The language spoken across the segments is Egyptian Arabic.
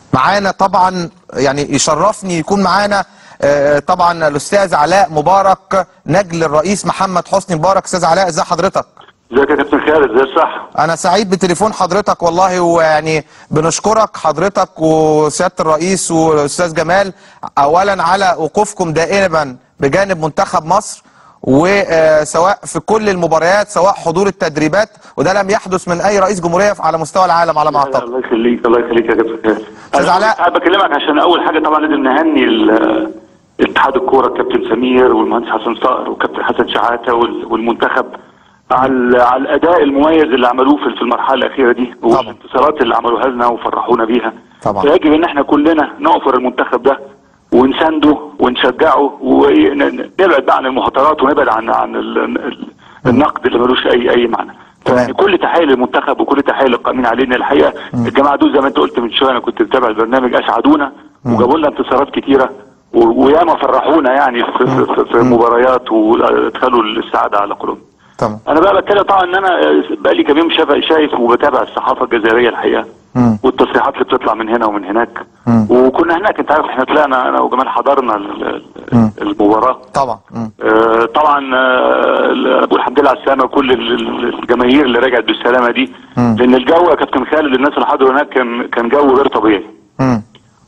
معانا طبعا يعني يشرفني يكون معانا آه، طبعا الاستاذ علاء مبارك نجل الرئيس محمد حسني مبارك استاذ علاء ازي حضرتك ازيك يا كابتن خالد زي الصح انا سعيد بتليفون حضرتك والله ويعني بنشكرك حضرتك وسياده الرئيس والاستاذ جمال اولا على وقوفكم دائما بجانب منتخب مصر وسواء في كل المباريات سواء حضور التدريبات وده لم يحدث من اي رئيس جمهوريه على مستوى العالم على ما اعتقد الله يخليك الله يخليك يا كابتن خالد أستاذ علاء. انا بكلمك عشان اول حاجه طبعا لازم نهني ال- اتحاد الكوره الكابتن سمير والمهندس حسن صقر والكابتن حسن شحاته وال- والمنتخب على على الاداء المميز اللي عملوه في في المرحله الاخيره دي والانتصارات اللي عملوها لنا وفرحونا بيها طبعا. فيجب ان احنا كلنا نغفر المنتخب ده ونسانده ونشجعه ونبعد بقى عن المهاترات ونبعد عن عن ال- ال- النقد اللي ملوش اي اي معنى تمام. يعني كل تحيه للمنتخب وكل تحيه للقائمين علينا الحقيقه الجماعه دول زي ما انت قلت من شويه انا كنت بتابع البرنامج اسعدونا وجابوا لنا انتصارات كتيره و- وياما فرحونا يعني في, في, في, في مباريات وادخلوا السعاده على قلوبنا طبعا انا بقى بتكلم طبعا ان انا بقى لي كام يوم شايف شايف وبتابع الصحافه الجزائريه الحقيقه مم. والتصريحات اللي بتطلع من هنا ومن هناك مم. وكنا هناك انت عارف احنا طلعنا انا وجمال حضرنا ال- ال- المباراه طبعا مم. آه، طبعا آه، بقول الحمد لله على السلامه كل ال- ال- الجماهير اللي رجعت بالسلامه دي مم. لان الجو يا كابتن خالد الناس اللي حضروا هناك كان كان جو غير طبيعي مم.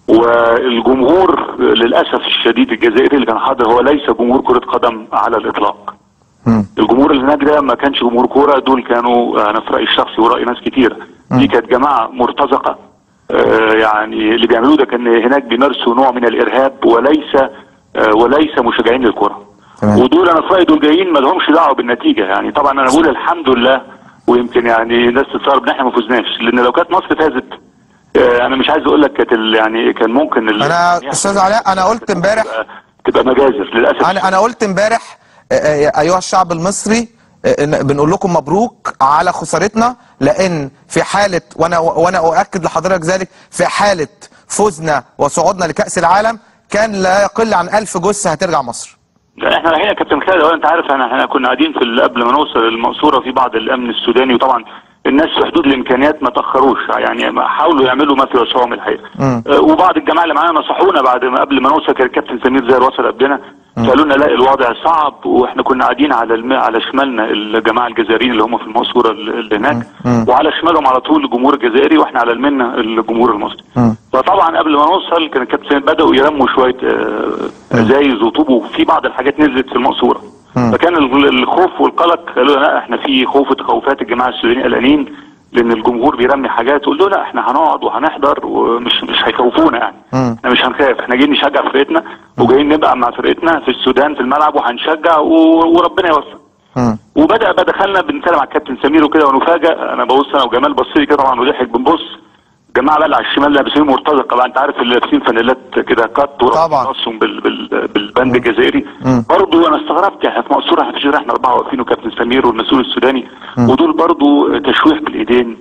والجمهور للاسف الشديد الجزائري اللي كان حاضر هو ليس جمهور كره قدم على الاطلاق مم. الجمهور اللي هناك ده ما كانش جمهور كوره دول كانوا انا في رايي الشخصي وراي ناس كتير دي كانت جماعه مرتزقه آه، يعني اللي بيعملوه ده كان هناك بيمارسوا نوع من الارهاب وليس آه، وليس مشجعين للكره تمام. ودول انا في رايي دول جايين ما لهمش دعوه بالنتيجه يعني طبعا انا بقول الحمد لله ويمكن يعني الناس تستغرب ان احنا ما فزناش لان لو كانت مصر فازت آه، انا مش عايز اقول لك كانت ال- يعني كان ممكن ال- انا يعني استاذ علاء انا قلت امبارح تبقى- تبقى مجازر للاسف انا انا قلت امبارح آه، آه، ايها الشعب المصري آه، إن بنقول لكم مبروك على خسارتنا لان في حاله وانا وانا اؤكد لحضرتك ذلك في حاله فوزنا وصعودنا لكاس العالم كان لا يقل عن ألف جثه هترجع مصر لا احنا رايحين يا كابتن خالد اولا انت عارف احنا احنا كنا قاعدين في ال- قبل ما نوصل المقصوره في بعض الامن السوداني وطبعا الناس في حدود الامكانيات ما تاخروش يعني ما حاولوا يعملوا ما في وسعهم الحقيقه مم. اه وبعض الجماعه اللي معانا نصحونا بعد ما قبل ما نوصل كان الكابتن سمير زاهر وصل قبلنا قالوا لنا لا الوضع صعب واحنا كنا قاعدين على الم... على شمالنا الجماعه الجزائريين اللي هم في المقصوره اللي هناك مم. وعلى شمالهم على طول الجمهور الجزائري واحنا على يميننا الجمهور المصري مم. فطبعا قبل ما نوصل كان الكابتن بداوا يرموا شويه آه، ازايز وطوب وفي بعض الحاجات نزلت في المقصوره مم. فكان ال- الخوف والقلق قالوا لا احنا في خوف وتخوفات الجماعه السودانيين قلقانين لان الجمهور بيرمي حاجات قلت له لا احنا هنقعد وهنحضر ومش مش هيخوفونا يعني مم. احنا مش هنخاف احنا جايين نشجع فرقتنا وجايين نبقى مع فرقتنا في السودان في الملعب وهنشجع و- وربنا يوفق مم. وبدا بقى دخلنا بنتكلم على الكابتن سمير وكده ونفاجئ انا ببص انا وجمال بص لي كده طبعا وضحك بنبص جماعه بقى اللي على الشمال لابسين مرتزقه بقى انت عارف اللي لابسين فانيلات كده كات طبعا. وراسهم بال بال بالبند الجزائري مم. برضه انا استغربت يعني في مقصوره احنا في الشارع احنا اربعه واقفين وكابتن سمير والمسؤول السوداني ودول برضه تشويح بالايدين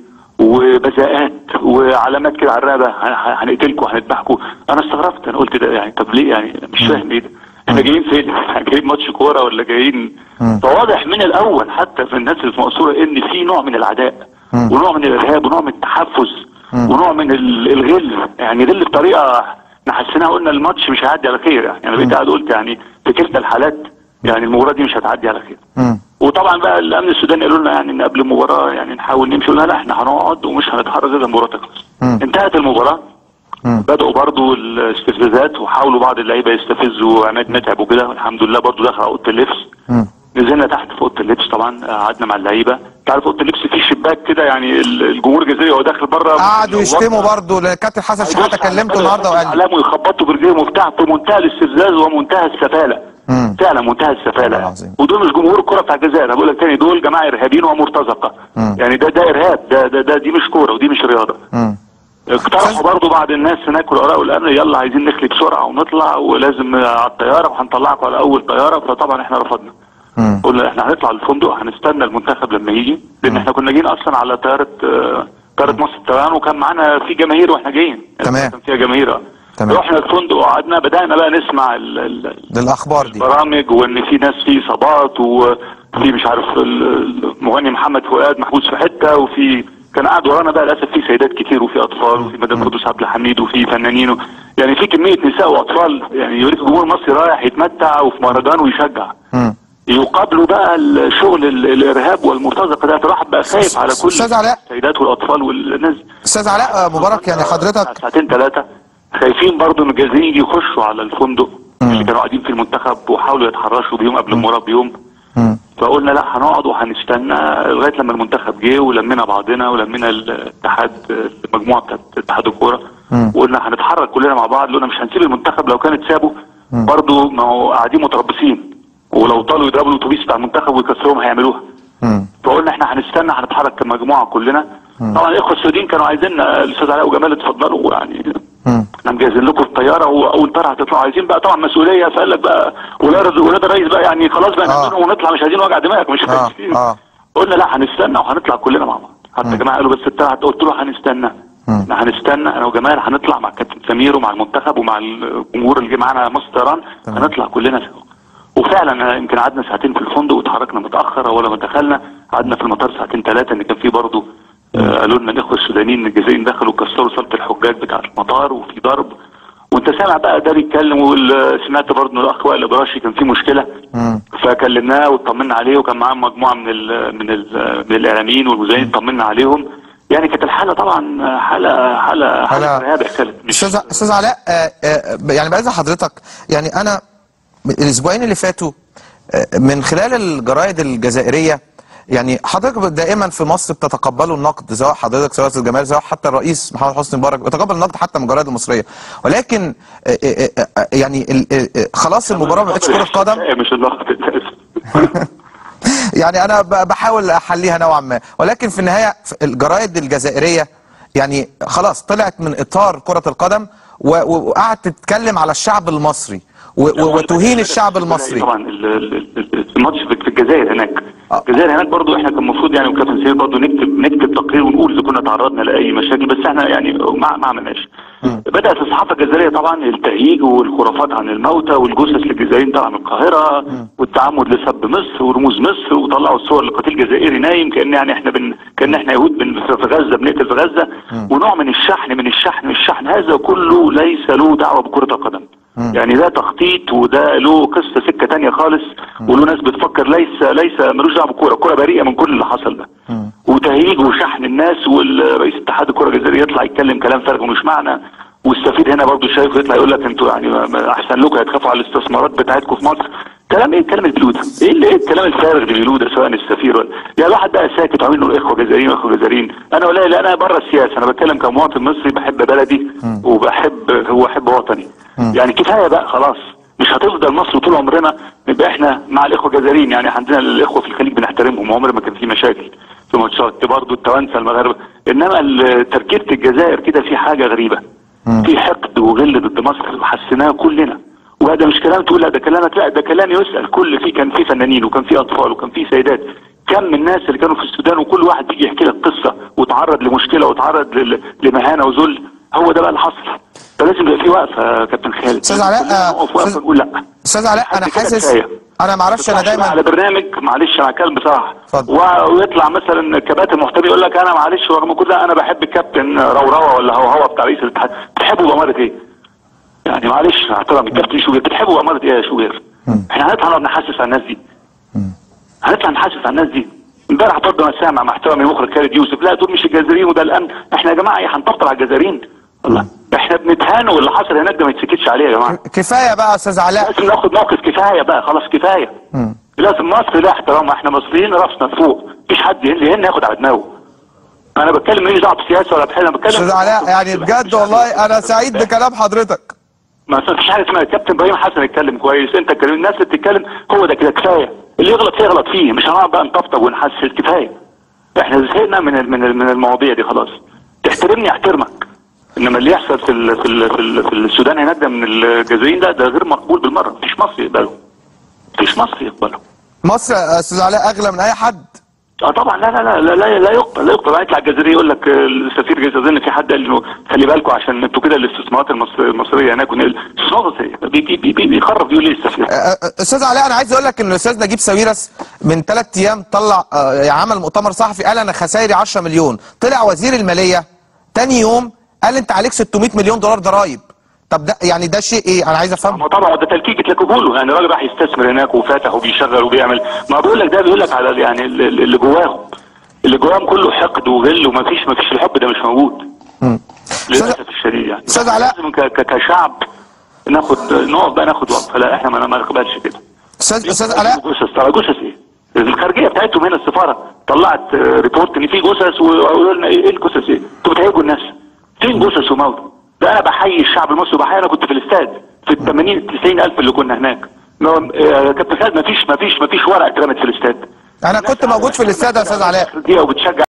وبذاءات وعلامات كده على الرقبه هن- هنقتلكم هنذبحكم انا استغربت انا قلت ده يعني طب ليه يعني مش فاهم ايه ده احنا جايين فين؟ احنا جايين ماتش كوره ولا جايين فواضح من الاول حتى في الناس اللي في مقصوره ان في نوع من العداء مم. ونوع من الارهاب ونوع من التحفز ونوع من ال- الغل يعني غل بطريقه احنا حسيناها قلنا الماتش مش هيعدي على خير يعني انا بقيت قاعد قلت يعني في كلتا الحالات يعني المباراه دي مش هتعدي على خير مم. وطبعا بقى الامن السوداني قالوا لنا يعني ان قبل المباراه يعني نحاول نمشي قلنا لا احنا هنقعد ومش هنتحرك لغايه المباراه تخلص مم. انتهت المباراه مم. بدأوا برضو الاستفزازات وحاولوا بعض اللعيبه يستفزوا عماد متعب وكده والحمد لله برضو دخل على اوضه اللبس مم. نزلنا تحت في اوضه اللبس طبعا قعدنا مع اللعيبه انت عارف اوضه اللبس فيه شباك كده يعني ال- الجمهور الجزائري وهو داخل بره قعدوا يشتموا برضه الكابتن حسن شحاته كلمته النهارده وقال لي علامه ويخبطوا برجليهم وبتاع في منتهى الاستفزاز ومنتهى السفاله مم. فعلا منتهى والله السفاله العظيم. ودول مش جمهور الكره بتاع الجزائر انا بقول لك تاني دول جماعه ارهابيين ومرتزقه مم. يعني ده ده ارهاب ده ده, ده دي مش كوره ودي مش رياضه مم. اقترحوا برضو بعض الناس هناك والآراء والأمن يلا عايزين نخلي بسرعة ونطلع ولازم على الطيارة وهنطلعكم على أول طيارة فطبعا احنا رفضنا مم. قلنا احنا هنطلع الفندق هنستنى المنتخب لما يجي لأن احنا كنا جايين أصلا على طيارة آه، طيارة مصر الطيران وكان معانا في جماهير واحنا جايين تمام. كان فيها جماهير آه. تمام. رحنا الفندق وقعدنا بدأنا بقى نسمع ال- ال- للاخبار دي البرامج وان في ناس في اصابات وفي مش عارف ال- المغني محمد فؤاد محبوس في حته وفي كان قاعد ورانا بقى للاسف في سيدات كتير وفي اطفال وفي مدام قدوس عبد الحميد وفي فنانين و... يعني في كميه نساء واطفال يعني يوريك الجمهور المصري رايح يتمتع وفي مهرجان ويشجع مم. يقابلوا بقى الشغل ال- الارهاب والمرتزقه ده الواحد بقى خايف على كل أستاذ علاء. السيدات والاطفال والناس استاذ علاء آه، مبارك يعني حضرتك ساعتين ثلاثه خايفين برضه ان الجاهزين يجي يخشوا على الفندق اللي كانوا قاعدين في المنتخب وحاولوا يتحرشوا بيهم قبل المباراه بيوم مم. فقلنا لا هنقعد وهنستنى لغايه لما المنتخب جه ولمينا بعضنا ولمينا الاتحاد المجموعه بتاعت اتحاد الكوره مم. وقلنا هنتحرك كلنا مع بعض قلنا مش هنسيب المنتخب لو كانت سابه برضه ما هو قاعدين متربصين ولو طالوا يضربوا الاتوبيس بتاع المنتخب ويكسروهم هيعملوها مم. فقلنا احنا هنستنى هنتحرك كمجموعه كلنا طبعا الاخوه السعوديين كانوا عايزين الاستاذ علاء وجمال اتفضلوا يعني مم. احنا مجهزين لكم الطياره واول طياره هتطلعوا عايزين بقى طبعا مسؤوليه فقال لك بقى ولاد ولاد الرئيس بقى يعني خلاص بقى آه. نعمله ونطلع مش عايزين وجع دماغ مش آه، عايزين آه. قلنا لا هنستنى وهنطلع كلنا مع بعض حتى يا جماعه قالوا بس الطياره قلت له هنستنى احنا هنستنى انا وجمال هنطلع مع كابتن سمير ومع المنتخب ومع الجمهور اللي جه معانا مصر طيران هنطلع كلنا سوا وفعلا يمكن قعدنا ساعتين في الفندق وتحركنا متاخر اول ما دخلنا قعدنا في المطار ساعتين ثلاثه ان كان في برضه آه، قالوا لنا الاخوه السودانيين الجزائريين دخلوا كسروا صاله الحجاج بتاعه المطار وفي ضرب وانت سامع بقى ده بيتكلم وسمعت برضه ان الاخ وائل الابراشي كان في مشكله مم. فكلمناه واطمنا عليه وكان معاه مجموعه من ال من ال من الاعلاميين والمذيعين طمنا عليهم يعني كانت الحاله طبعا حاله حاله حالة- حاله ارهاب كانت مش استاذ استاذ علاء آه، آه، يعني بعد حضرتك يعني انا الاسبوعين اللي فاتوا آه، من خلال الجرايد الجزائريه يعني حضرتك دائما في مصر بتتقبلوا النقد سواء حضرتك سواء استاذ جمال سواء حتى الرئيس محمد حسني مبارك بيتقبل النقد حتى من الجرايد المصريه ولكن آه، آه، آه، آه، يعني ال- آه، آه، خلاص المباراه ما بقتش كره قدم مش الضغط يعني انا ب- بحاول احليها نوعا ما ولكن في النهايه في الجرايد الجزائريه يعني خلاص طلعت من اطار كره القدم و- و- وقعدت تتكلم على الشعب المصري و- و- وتهين الشعب المصري طبعا ال- ال- ال- الماتش في في الجزائر هناك آه. الجزائر هناك برضو احنا كان المفروض يعني وكابتن سيد برضو نكتب نكتب تقرير ونقول اذا كنا تعرضنا لاي مشاكل بس احنا يعني ما ما عملناش بدات الصحافه الجزائريه طبعا التهييج والخرافات عن الموتى والجثث للجزائريين طبعا من القاهره والتعمد لسب مصر ورموز مصر وطلعوا الصور لقتيل جزائري نايم كان يعني احنا بن كان احنا يهود بن في غزه بنقتل في غزه ونوع من الشحن من الشحن من الشحن هذا كله ليس له دعوه بكره القدم يعني ده تخطيط وده له قصه سكه تانية خالص وله ناس بتفكر ليس ليس ملوش دعوه بالكوره الكوره بريئه من كل اللي حصل ده وتهيج وشحن الناس والرئيس اتحاد الكوره الجزائري يطلع يتكلم كلام فارغ ومش معنى والسفير هنا برضه شايف يطلع يقول لك انتوا يعني ما- ما احسن لكم هتخافوا على الاستثمارات بتاعتكم في مصر كلام ايه الكلام البلود ده؟ ايه اللي ايه الكلام الفارغ اللي بيقولوه ده سواء السفير ولا يا الواحد بقى ساكت وعامل له اخوه جزائريين واخوه جزائريين انا ولا لا انا بره السياسه انا بتكلم كمواطن مصري بحب بلدي وبحب هو احب وطني يعني كفايه بقى خلاص مش هتفضل مصر طول عمرنا نبقى احنا مع الاخوه الجزائريين يعني عندنا الاخوه في الخليج بنحترمهم عمر ما كان في مشاكل في ماتشات برضه التوانسه المغاربه انما ال- تركيبه الجزائر كده في حاجه غريبه في حقد وغل ضد مصر وحسيناه كلنا وهذا مش كلام تقول لا ده كلامك لا ده كلام يسال كل فيه كان فيه فنانين وكان فيه اطفال وكان فيه سيدات كم من الناس اللي كانوا في السودان وكل واحد بيجي يحكي لك قصه وتعرض لمشكله وتعرض لل- لمهانه وذل هو ده بقى اللي حصل فلازم يبقى في وقفه يا كابتن خالد أستاذ علاء، كلنا نقف وقفه أستاذ- نقول لا استاذ علاء انا حد كده حاسس كفاية. انا ما اعرفش انا ما تطلعش على دايما برنامج معلش انا هتكلم بصراحه اتفضل. و- ويطلع مثلا كباتن محتوى يقول لك انا معلش رغم كل ده انا بحب الكابتن روروه ولا هو هو بتاع رئيس الاتحاد بتحبه بأمارة ايه؟ يعني معلش احترم الكابتن شوبير بتحبه بأمارة ايه يا شوبير؟ احنا هنطلع نقعد نحسس على الناس دي هنطلع نحسس على الناس دي امبارح برضه انا سامع مع احترامي المخرج خالد يوسف لا دول مش الجزائريين وده الامن احنا يا جماعه ايه هنطبطب على الجزائريين والله احنا بنتهان واللي حصل هناك ده ما يتسكتش عليه يا جماعه كفايه بقى يا استاذ علاء لازم ناخد موقف كفايه بقى خلاص كفايه لازم مصر لها احترام احنا مصريين راسنا فوق مفيش حد اللي هنا ياخد على دماغه انا بتكلم ماليش دعوه بسياسه ولا بحاجه انا بتكلم استاذ علاء يعني بجد والله انا سعيد بكلام حضرتك ما فيش حاجه اسمها الكابتن ابراهيم حسن يتكلم كويس انت اتكلم الناس اللي بتتكلم هو ده كده كفايه اللي يغلط فيه يغلط فيه مش هنقعد بقى نطبطب ونحسس كفايه احنا زهقنا من ال- من ال- من المواضيع دي خلاص تحترمني احترمك انما اللي يحصل في ال في ال في, ال في السودان هناك ده من الجزائريين ده ده غير مقبول بالمره مفيش مصري يقبله مفيش مصري يقبله مصر يا استاذ علاء اغلى من اي حد اه طبعا لا لا لا لا لا, لا يقبل لا يقبل يطلع الجزائري يقول لك آه، السفير جاي اظن في حد قال له خلي بالكم عشان انتوا كده الاستثمارات المصر- المصريه هناك ون- الاستثمارات المصريه بي- بي- بي- بي- بيخرف يقول ليه السفير آه، آه، استاذ علاء انا عايز اقول لك ان الاستاذ نجيب ساويرس من ثلاث ايام طلع آه، عمل مؤتمر صحفي قال انا خسائري 10 مليون طلع وزير الماليه تاني يوم قال انت عليك 600 مليون دولار ضرائب طب ده يعني ده شيء ايه انا عايز افهم ما طبعا ده تلكيك تلككوا له يعني الراجل راح يستثمر هناك وفاتح وبيشغل وبيعمل ما بقول لك ده بيقول لك على يعني اللي اللي جواهم اللي جواهم كله حقد وغل ومفيش مفيش الحب ده مش موجود للاسف الشديد يعني أستاذ علاء. لازم ك- ك- كشعب ناخد نقعد بقى ناخد وقفه لا احنا ما ما نقبلش كده استاذ استاذ علاء جثث طبعا جثث ايه؟ الخارجيه بتاعتهم هنا السفاره طلعت آه، ريبورت ان في جثث وقالوا لنا ايه إيه الجثث ايه؟ انتوا بتهيجوا الناس فين جثث وموتى؟ ده انا بحيي الشعب المصري وبحيي انا كنت في الاستاد في ال 80 90 الف اللي كنا هناك ما- آه، كابتن خالد ما فيش ما فيش ما فيش ورقه اترمت في الاستاد انا كنت موجود في الاستاد يا استاذ علاء دي وبتشجع